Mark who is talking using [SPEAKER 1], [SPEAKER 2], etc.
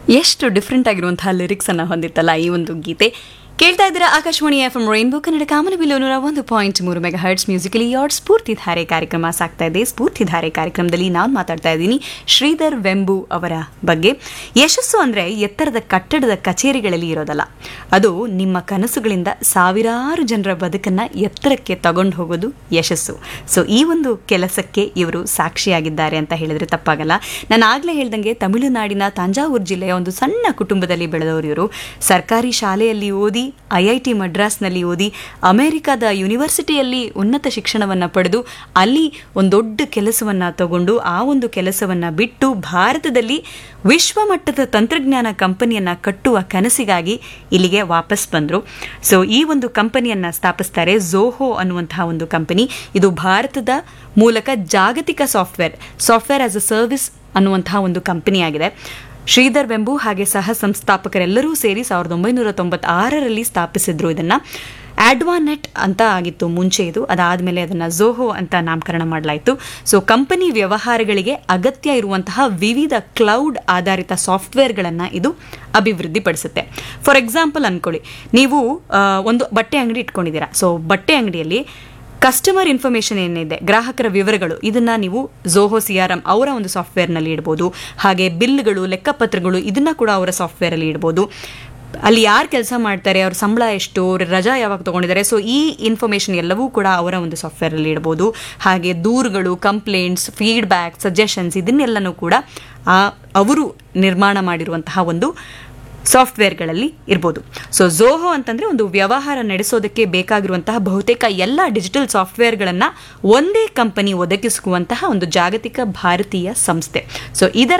[SPEAKER 1] ಎಷ್ಟು ಡಿಫ್ರೆಂಟ್ ಆಗಿರುವಂತಹ ಲಿರಿಕ್ಸ್ ಅನ್ನ ಹೊಂದಿತ್ತಲ್ಲ ಈ ಒಂದು ಗೀತೆ ಕೇಳ್ತಾ ಇದ್ದೀರಾ Akashvani F M rainbow Kannada ಕಾಮನಬಿಲ್ಲು ನೂರ ಒಂದು ಪಾಯಿಂಟ್ ಮೂರು ಮೆಗಾ ಹರ್ಟ್ಸ್ ಮ್ಯೂಸಿಕಲಿ ಯಾರ್ಡ್ ಸ್ಫೂರ್ತಿಧಾರೆ ಕಾರ್ಯಕ್ರಮ ಸಾಗ್ತಾ ಇದೆ ಸ್ಫೂರ್ತಿಧಾರೆ ಕಾರ್ಯಕ್ರಮದಲ್ಲಿ ನಾನು ಮಾತಾಡ್ತಾ ಇದ್ದೀನಿ ಶ್ರೀಧರ್ ವೆಂಬು ಅವರ ಬಗ್ಗೆ ಯಶಸ್ಸು ಅಂದ್ರೆ ಎತ್ತರದ ಕಟ್ಟಡದ ಕಚೇರಿಗಳಲ್ಲಿ ಇರೋದಲ್ಲ ಅದು ನಿಮ್ಮ ಕನಸುಗಳಿಂದ ಸಾವಿರಾರು ಜನರ ಬದುಕನ್ನ ಎತ್ತರಕ್ಕೆ ತಗೊಂಡು ಹೋಗೋದು ಯಶಸ್ಸು ಸೊ ಈ ಒಂದು ಕೆಲಸಕ್ಕೆ ಇವರು ಸಾಕ್ಷಿಯಾಗಿದ್ದಾರೆ ಅಂತ ಹೇಳಿದ್ರೆ ತಪ್ಪಾಗಲ್ಲ ನಾನು ಆಗ್ಲೇ ಹೇಳ್ದಂಗೆ ತಮಿಳುನಾಡಿನ ತಂಜಾವೂರು ಜಿಲ್ಲೆಯ ಒಂದು ಸಣ್ಣ ಕುಟುಂಬದಲ್ಲಿ ಬೆಳೆದವರು ಇವರು ಸರ್ಕಾರಿ ಶಾಲೆಯಲ್ಲಿ ಓದಿ ಐ ಐ ಟಿ ಮಡ್ರಾಸ್ನಲ್ಲಿ ಓದಿ ಅಮೆರಿಕದ ಯೂನಿವರ್ಸಿಟಿಯಲ್ಲಿ ಉನ್ನತ ಶಿಕ್ಷಣವನ್ನು ಪಡೆದು ಅಲ್ಲಿ ಒಂದು ದೊಡ್ಡ ಕೆಲಸವನ್ನು ತಗೊಂಡು ಆ ಒಂದು ಕೆಲಸವನ್ನು ಬಿಟ್ಟು ಭಾರತದಲ್ಲಿ ವಿಶ್ವಮಟ್ಟದ ತಂತ್ರಜ್ಞಾನ ಕಂಪನಿಯನ್ನು ಕಟ್ಟುವ ಕನಸಿಗಾಗಿ ಇಲ್ಲಿಗೆ ವಾಪಸ್ ಬಂದರು ಸೊ ಈ ಒಂದು ಕಂಪನಿಯನ್ನು ಸ್ಥಾಪಿಸ್ತಾರೆ ಝೋಹೋ ಅನ್ನುವಂತಹ ಒಂದು ಕಂಪನಿ ಇದು ಭಾರತದ ಮೂಲಕ ಜಾಗತಿಕ software software as a service ಅನ್ನುವಂತಹ ಒಂದು ಕಂಪನಿಯಾಗಿದೆ ಶ್ರೀಧರ್ ವೆಂಬು ಹಾಗೆ ಸಹ ಸಂಸ್ಥಾಪಕರೆಲ್ಲರೂ ಸೇರಿ ಸಾವಿರದ ಒಂಬೈನೂರ ತೊಂಬತ್ತಾರರಲ್ಲಿ ಸ್ಥಾಪಿಸಿದ್ರು ಇದನ್ನ ಆಡ್ವಾನೆಟ್ ಅಂತ ಆಗಿತ್ತು ಮುಂಚೆ ಇದು ಅದಾದಮೇಲೆ ಅದನ್ನ ಝೋಹೋ ಅಂತ ನಾಮಕರಣ ಮಾಡಲಾಯಿತು ಸೊ ಕಂಪನಿ ವ್ಯವಹಾರಗಳಿಗೆ ಅಗತ್ಯ ಇರುವಂತಹ ವಿವಿಧ ಕ್ಲೌಡ್ ಆಧಾರಿತ ಸಾಫ್ಟ್ವೇರ್ಗಳನ್ನು ಇದು ಅಭಿವೃದ್ಧಿಪಡಿಸುತ್ತೆ ಫಾರ್ ಎಕ್ಸಾಂಪಲ್ ಅನ್ಕೊಳ್ಳಿ ನೀವು ಆ, ಒಂದು ಬಟ್ಟೆ ಅಂಗಡಿ ಇಟ್ಕೊಂಡಿದ್ದೀರಾ ಸೊ ಬಟ್ಟೆ ಅಂಗಡಿಯಲ್ಲಿ ಕಸ್ಟಮರ್ ಇನ್ಫಾರ್ಮೇಷನ್ ಏನಿದೆ ಗ್ರಾಹಕರ ವಿವರಗಳು ಇದನ್ನ ನೀವು ಝೋಹೋ ಸಿ ಆರ್ ಎಂ ಅವರ ಒಂದು ಸಾಫ್ಟ್ವೇರ್ನಲ್ಲಿ ಇಡ್ಬೋದು ಹಾಗೆ ಬಿಲ್ಗಳು ಲೆಕ್ಕಪತ್ರಗಳು ಇದನ್ನ ಕೂಡ ಅವರ ಸಾಫ್ಟ್ವೇರಲ್ಲಿ ಇಡ್ಬೋದು ಅಲ್ಲಿ ಯಾರು ಕೆಲಸ ಮಾಡ್ತಾರೆ ಅವ್ರ ಸಂಬಳ ಎಷ್ಟು ಅವ್ರ ರಜಾ ಯಾವಾಗ ತಗೊಂಡಿದ್ದಾರೆ ಸೊ ಈ ಇನ್ಫಾರ್ಮೇಷನ್ ಎಲ್ಲವೂ ಕೂಡ ಅವರ ಒಂದು ಸಾಫ್ಟ್ವೇರಲ್ಲಿ ಇಡ್ಬೋದು ಹಾಗೆ ದೂರುಗಳು ಕಂಪ್ಲೇಂಟ್ಸ್ ಫೀಡ್ಬ್ಯಾಕ್ ಸಜೆಷನ್ಸ್ ಇದನ್ನೆಲ್ಲನೂ ಕೂಡ ಆ ಅವರು ನಿರ್ಮಾಣ ಮಾಡಿರುವಂತಹ ಒಂದು ಸಾಫ್ಟ್ವೇರ್ಗಳಲ್ಲಿ ಇರ್ಬೋದು ಸೊ ಝೋಹೋ ಅಂತಂದ್ರೆ ಒಂದು ವ್ಯವಹಾರ ನಡೆಸೋದಕ್ಕೆ ಬೇಕಾಗಿರುವಂತಹ ಬಹುತೇಕ ಎಲ್ಲ ಡಿಜಿಟಲ್ ಸಾಫ್ಟ್ವೇರ್ಗಳನ್ನು ಒಂದೇ ಕಂಪನಿ ಒದಗಿಸುವಂತಹ ಒಂದು ಜಾಗತಿಕ ಭಾರತೀಯ ಸಂಸ್ಥೆ ಸೊ ಇದರ